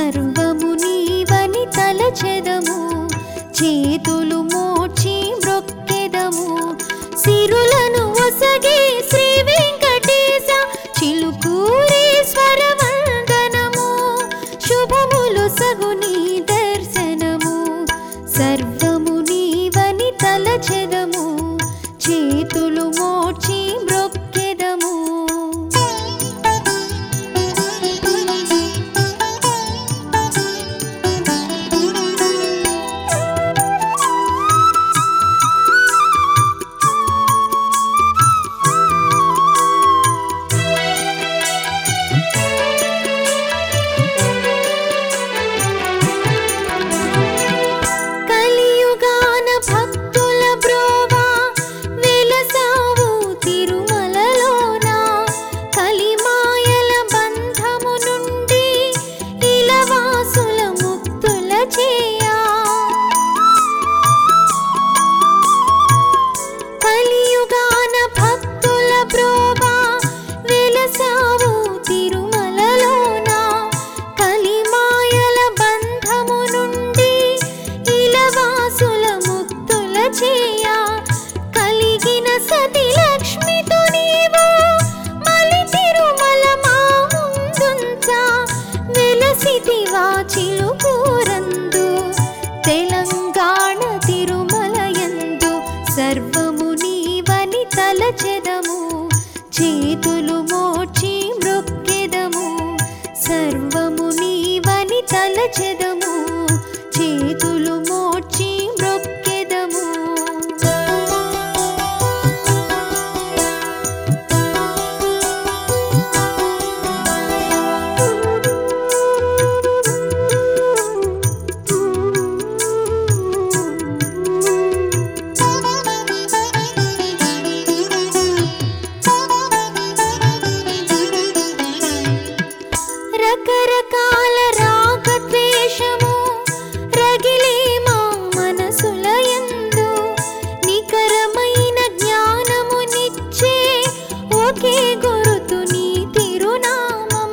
సర్వము నీవని తలచెదము చేతులు మోచి మ్రొక్కెదము సిరులను ఒసగి శ్రీ వెంకటేశ చిలుకూరీశ్వర వందనము శుభములు సగుని దర్శనము సర్వము నీవని తలచెదము చేతులు మోచి మ్రొక్కెదము కలియుగాన భక్తుల బ్రోవా వెలసావు తిరుమలలోన కలిమాయల బంధము నుండి ఇలవాసుల ముక్తుల చేయా కలియుగాన భక్తుల బ్రోవా వెలసావు తిరుమలలోన కలిమాయల బంధము నుండి ఇలవాసుల ముక్తుల చేయా కలిగిన సతి లక్ష్మితో నీవు మలి తిరుమల మా ముందుంచా వెలసితివా చిలుకూరందు తెలంగాణ తిరుమలయందు సర్వము నీవని తలచెదము చేతులు మోచి మ్రొక్కెదము సర్వము నీవని తలచెదము చేతులు మోచి మ్రొక్కెదము రకరకాల రాగద్వేషము రగిలే మా మనసులయందు నికరమైన జ్ఞానమునిచ్చే ఒకే గురుతు నీ తిరునామం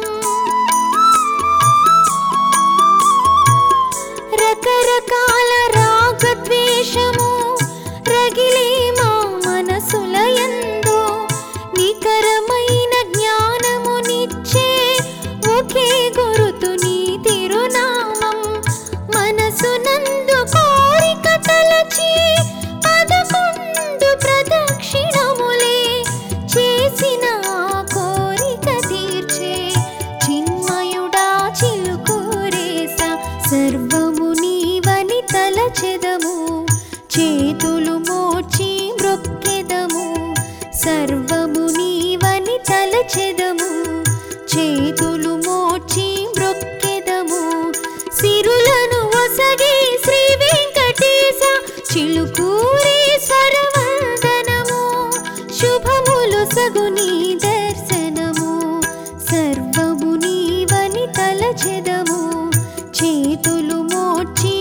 రకరకాల రాగద్వేషము రగిలే మా మనసులయందు నికరమైన జ్ఞానమునిచ్చే ఒకే గురుతు నీ తిరునామం మనసునందు కోరిక తలచి పదకొండు ప్రదక్షిణములే చేసిన ఆ కోరిక తీర్చే చిన్మయుడా చిలుకూరేస సర్వము నీవని తలచెదము చేతులు మోచి మ్రొక్కెదము సర్వము నీవని తలచెదము చేతులు మోచి మ్రొక్కెదము సిరులను ఒసగి శ్రీ వెంకటేశ చిలుకూరీశ్వర వందనము శుభములు సగుని దర్శనము సర్వము నీవని తలచెదము చేతులు మోచి